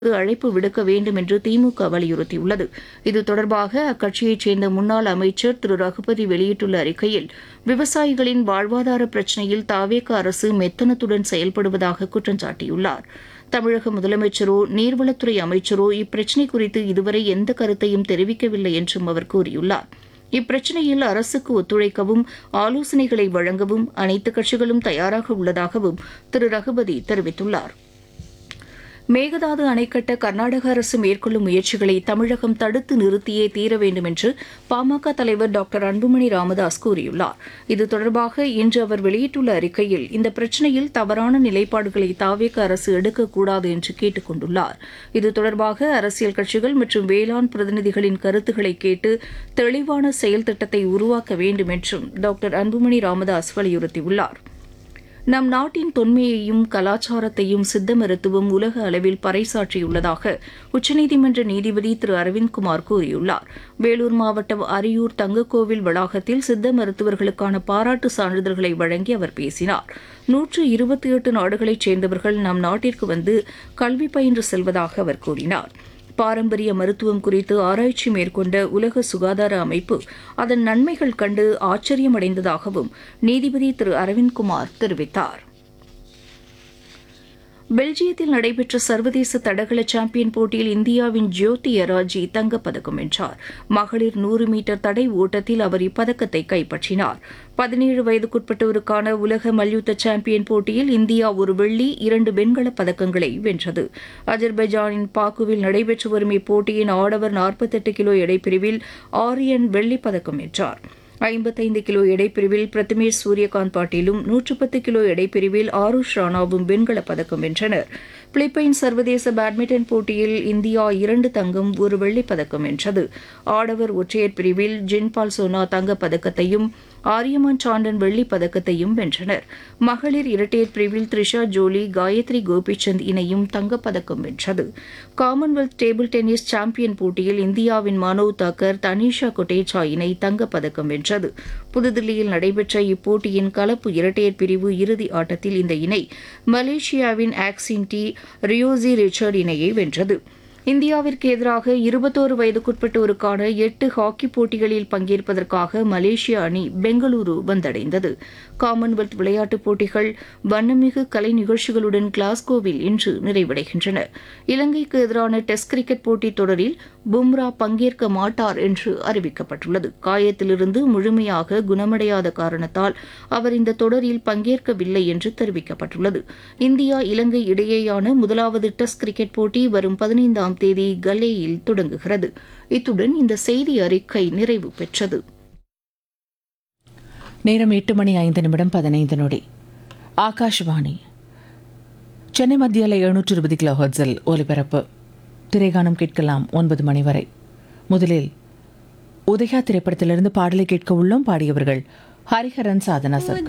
அழைப்பு விடுக்க வேண்டும் என்று திமுக வலியுறுத்தியுள்ளது இது தொடர்பாக அக்கட்சியைச் சேர்ந்த முன்னாள் அமைச்சர் திரு ரகுபதி வெளியிட்டுள்ள அறிக்கையில் விவசாயிகளின் வாழ்வாதார பிரச்சினையில் தாவேக அரசு மெத்தனத்துடன் செயல்படுவதாக குற்றம் சாட்டியுள்ளார் தமிழக முதலமைச்சரோ நீர்வளத்துறை அமைச்சரோ இப்பிரச்சினை குறித்து இதுவரை எந்த கருத்தையும் தெரிவிக்கவில்லை என்றும் அவர் கூறியுள்ளார் இப்பிரச்சினையில் அரசுக்கு ஒத்துழைக்கவும் ஆலோசனைகளை வழங்கவும் அனைத்து கட்சிகளும் தயாராக உள்ளதாகவும் திரு ரகுபதி தெரிவித்துள்ளார் மேகதாது அணை கட்ட கர்நாடக அரசு மேற்கொள்ளும் முயற்சிகளை தமிழகம் தடுத்து நிறுத்தியே தீர வேண்டும் என்று பாமக தலைவர் டாக்டர் அன்புமணி ராமதாஸ் கூறியுள்ளார் இது தொடர்பாக இன்று அவர் வெளியிட்டுள்ள அறிக்கையில் இந்த பிரச்சினையில் தவறான நிலைப்பாடுகளை தாவேக அரசு எடுக்கக்கூடாது என்று கேட்டுக் கொண்டுள்ளார் இது தொடர்பாக அரசியல் கட்சிகள் மற்றும் வேளாண் பிரதிநிதிகளின் கருத்துக்களை கேட்டு தெளிவான செயல் திட்டத்தை உருவாக்க வேண்டும் என்றும் டாக்டர் அன்புமணி ராமதாஸ் வலியுறுத்தியுள்ளார் நம் நாட்டின் தொன்மையையும் கலாச்சாரத்தையும் சித்த மருத்துவம் உலக அளவில் பறைசாற்றியுள்ளதாக உச்சநீதிமன்ற நீதிபதி திரு அரவிந்த்குமார் கூறியுள்ளார் வேலூர் மாவட்டம் அரியூர் தங்கக்கோவில் வளாகத்தில் சித்த மருத்துவர்களுக்கான பாராட்டு சான்றிதழ்களை வழங்கி அவர் பேசினார் நூற்று இருபத்தி எட்டு நாடுகளைச் சேர்ந்தவர்கள் நம் நாட்டிற்கு வந்து கல்வி பயின்று செல்வதாக அவர் கூறினார் பாரம்பரிய மருத்துவம் குறித்து ஆராய்ச்சி மேற்கொண்ட உலக சுகாதார அமைப்பு அதன் நன்மைகள் கண்டு ஆச்சரியமடைந்ததாகவும் நீதிபதி திரு அரவிந்த்குமார் தெரிவித்தார் பெல்ஜியத்தில் நடைபெற்ற சர்வதேச தடகள சாம்பியன் போட்டியில் இந்தியாவின் ஜோதி எராஜி தங்கப்பதக்கம் வென்றார் மகளிர் நூறு மீட்டர் தடை ஓட்டத்தில் அவர் இப்பதக்கத்தை கைப்பற்றினார் பதினேழு வயதுக்குட்பட்டோருக்கான உலக மல்யுத்த சாம்பியன் போட்டியில் இந்தியா ஒரு வெள்ளி இரண்டு வெண்கலப் பதக்கங்களை வென்றது அஜர்பைஜானின் பாக்குவில் நடைபெற்று வரும் இப்போட்டியின் ஆடவர் நாற்பத்தெட்டு கிலோ எடைப்பிரிவில் ஆரியன் வெள்ளிப் பதக்கம் வென்றார் ஐம்பத்தைந்து கிலோ எடைப்பிரிவில் பிரதமேஷ் சூரியகாந்த் பாட்டீலும் நூற்று பத்து கிலோ எடைப்பிரிவில் ஆருஷ் ராணாவும் வெண்கலப் பதக்கம் வென்றனர் பிலிப்பைன்ஸ் சர்வதேச பேட்மிண்டன் போட்டியில் இந்தியா இரண்டு தங்கம் ஒரு வெள்ளிப் பதக்கம் வென்றது ஆடவர் ஒற்றையர் பிரிவில் ஜின்பால் சோனா தங்கப் பதக்கத்தையும் ஆரியமான் சாண்டன் வெள்ளிப் பதக்கத்தையும் வென்றனர் மகளிர் இரட்டையர் பிரிவில் த்ரிஷா ஜோலி காயத்ரி கோபிச்சந்த் இணையும் தங்கப்பதக்கம் வென்றது காமன்வெல்த் டேபிள் டென்னிஸ் சாம்பியன் போட்டியில் இந்தியாவின் மனோவ் தாக்கர் தனிஷா கொட்டேச்சா இணை தங்கப்பதக்கம் வென்றது புதுதில்லியில் நடைபெற்ற இப்போட்டியின் கலப்பு இரட்டையர் பிரிவு இறுதி ஆட்டத்தில் இந்த இணை மலேசியாவின் ஆக்சின் டி ரியோசி ரிச்சர்ட் இணையை வென்றது இந்தியாவிற்கு எதிராக இருபத்தோரு வயதுக்குட்பட்டோருக்கான எட்டு ஹாக்கி போட்டிகளில் பங்கேற்பதற்காக மலேசிய அணி பெங்களூரு வந்தடைந்தது காமன்வெல்த் விளையாட்டுப் போட்டிகள் வண்ணமிகு கலை நிகழ்ச்சிகளுடன் கிளாஸ்கோவில் இன்று நிறைவடைகின்றன இலங்கைக்கு எதிரான டெஸ்ட் கிரிக்கெட் போட்டித் தொடரில் பும்ரா பங்கேற்க மாட்டார் என்று அறிவிக்கப்பட்டுள்ளது காயத்திலிருந்து முழுமையாக குணமடையாத காரணத்தால் அவர் இந்த தொடரில் பங்கேற்கவில்லை என்று தெரிவிக்கப்பட்டுள்ளது இந்தியா இலங்கை இடையேயான முதலாவது டெஸ்ட் கிரிக்கெட் போட்டி வரும் பதினைந்தாம் தேதி கல்லேயில் தொடங்குகிறது இத்துடன் இந்த செய்தி அறிக்கை நிறைவு பெற்றது நேரம் எட்டு மணி ஐந்து நிமிடம் பதினைந்து நொடி ஆகாஷ்வாணி சென்னை மத்தியில் எழுநூற்று இருபது கிலோ ஹர்ட்ஸில் ஒலிபரப்பு திரைகானம் கேட்கலாம் ஒன்பது மணி வரை முதலில் உதயா திரைப்படத்திலிருந்து பாடலை கேட்க உள்ளோம் பாடியவர்கள் ஹரிஹரன் சாதனா சர்க்கம்